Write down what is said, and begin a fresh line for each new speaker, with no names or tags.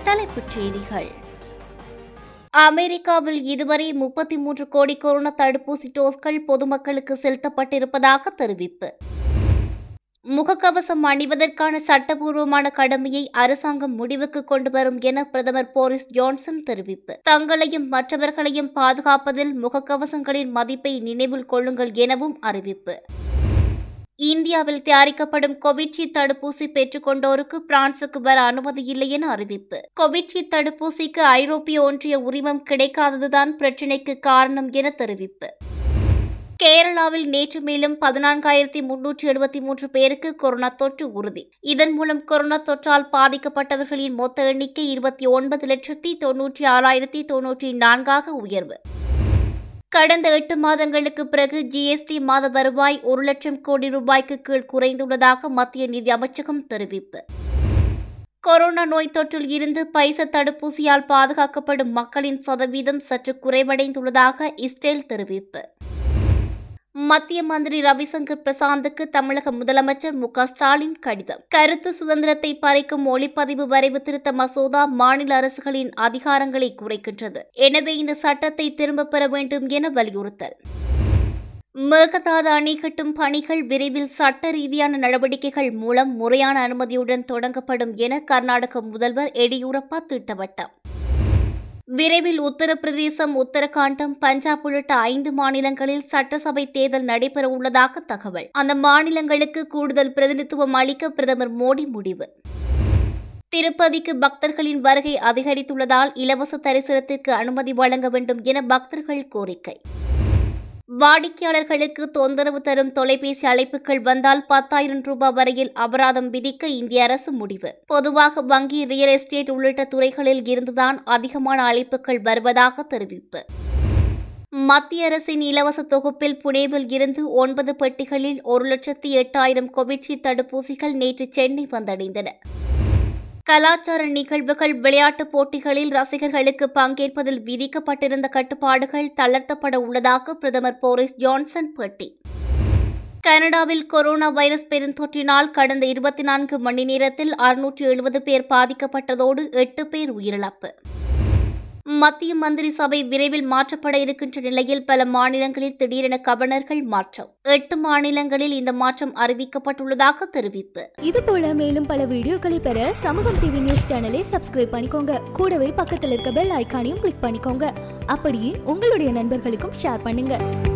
தலைப்புச் செய்திகள் அமெரிக்காவில் இதுவரை முப்பத்தி மூன்று கோடி கொரோனா தடுப்பூசி டோஸ்கள் பொதுமக்களுக்கு செலுத்தப்பட்டிருப்பதாக தெரிவிப்பு முகக்கவசம் அணிவதற்கான சட்டபூர்வமான கடமையை அரசாங்கம் முடிவுக்கு கொண்டு வரும் என பிரதமர் போரிஸ் ஜான்சன் தெரிவிப்பு தங்களையும் மற்றவர்களையும் பாதுகாப்பதில் முகக்கவசங்களின் மதிப்பை நினைவில் கொள்ளுங்கள் எனவும் அறிவிப்பு இந்தியாவில் தயாரிக்கப்படும் கோவிட்ஷீல்ட் தடுப்பூசி பெற்றுக்கொண்டோருக்கு பிரான்சுக்கு வர அனுமதி இல்லை என அறிவிப்பு கோவிட்ஷீல்ட் தடுப்பூசிக்கு ஐரோப்பிய ஒன்றிய உரிமம் கிடைக்காததுதான் பிரச்சினைக்கு காரணம் என தெரிவிப்பு கேரளாவில் நேற்று மேலும் பதினான்காயிரத்தி முன்னூற்றி எழுபத்தி மூன்று பேருக்கு கொரோனா தொற்று உறுதி இதன் மூலம் கொரோனா தொற்றால் பாதிக்கப்பட்டவர்களின் மொத்த எண்ணிக்கை இருபத்தி ஒன்பது லட்சத்தி தொன்னூற்றி ஆறாயிரத்தி தொன்னூற்றி நான்காக உயர்வு கடந்த எட்டு மாதங்களுக்கு பிறகு ஜிஎஸ்டி மாத வருவாய் ஒரு லட்சம் கோடி ரூபாய்க்கு கீழ் குறைந்துள்ளதாக மத்திய நிதி அமைச்சகம் தெரிவிப்பு கொரோனா நோய் தொற்றில் இருந்து பைச தடுப்பூசியால் பாதுகாக்கப்படும் மக்களின் சதவீதம் சற்று குறைவடைந்துள்ளதாக இஸ்ரேல் தெரிவிப்பு மத்திய மந்திரி ரவிசங்கர் பிரசாந்துக்கு தமிழக முதலமைச்சர் மு க ஸ்டாலின் கடிதம் கருத்து சுதந்திரத்தை பறிக்கும் ஒளிப்பதிவு வரைவு திருத்த மசோதா மாநில அரசுகளின் அதிகாரங்களை குறைக்கின்றது எனவே இந்த சட்டத்தை திரும்பப் பெற வேண்டும் என வலியுறுத்தல் மேகதாது அணை கட்டும் பணிகள் விரைவில் சட்ட ரீதியான நடவடிக்கைகள் மூலம் முறையான அனுமதியுடன் தொடங்கப்படும் என கர்நாடக முதல்வர் எடியூரப்பா திட்டவட்டம் விரைவில் உத்தரப்பிரதேசம் உத்தரகாண்டம் பஞ்சாப் உள்ளிட்ட ஐந்து மாநிலங்களில் சட்டசபை தேர்தல் நடைபெற உள்ளதாக தகவல் அந்த மாநிலங்களுக்கு கூடுதல் பிரதிநிதித்துவம் அளிக்க பிரதமர் மோடி முடிவு திருப்பதிக்கு பக்தர்களின் வருகை அதிகரித்துள்ளதால் இலவச தரிசனத்திற்கு அனுமதி வழங்க வேண்டும் என பக்தர்கள் கோரிக்கை வாடிக்கையாளர்களுக்கு தொந்தரவு தரும் தொலைபேசி அழைப்புகள் வந்தால் பத்தாயிரம் ரூபாய் வரையில் அபராதம் விதிக்க இந்திய அரசு முடிவு பொதுவாக வங்கி ரியல் எஸ்டேட் உள்ளிட்ட துறைகளில் இருந்துதான் அதிகமான அழைப்புகள் வருவதாக தெரிவிப்பு மத்திய அரசின் இலவச தொகுப்பில் புனேவில் இருந்து ஒன்பது பெட்டிகளில் ஒரு லட்சத்தி எட்டாயிரம் கோவிட்ஷீல்ட் தடுப்பூசிகள் நேற்று சென்னை வந்தடைந்தன கலாச்சார நிகழ்வுகள் விளையாட்டுப் போட்டிகளில் ரசிகர்களுக்கு பங்கேற்பதில் விதிக்கப்பட்டிருந்த கட்டுப்பாடுகள் தளர்த்தப்பட உள்ளதாக பிரதமர் போரிஸ் ஜான்சன் பேட்டி கனடாவில் கொரோனா வைரஸ் பெருந்தொற்றினால் கடந்த இருபத்தி நான்கு மணி நேரத்தில் அறுநூற்றி எழுபது பேர் பாதிக்கப்பட்டதோடு எட்டு பேர் உயிரிழப்பு மத்திய மந்திரி சபை விரைவில் மாற்றப்பட இருக்கின்ற நிலையில் பல மாநிலங்களில் திடீரென கவர்னர்கள் மாற்றம் எட்டு மாநிலங்களில் இந்த மாற்றம் அறிவிக்கப்பட்டுள்ளதாக தெரிவிப்பு
இது போல மேலும் பல வீடியோக்களை பெற சமூகம் டிவி நியூஸ் சேனலை சப்ஸ்கிரைப் பண்ணிக்கோங்க கூடவே பக்கத்தில் இருக்க பெல் ஐகானையும் கிளிக் பண்ணிக்கோங்க அப்படியே உங்களுடைய நண்பர்களுக்கும் ஷேர் பண்ணுங்க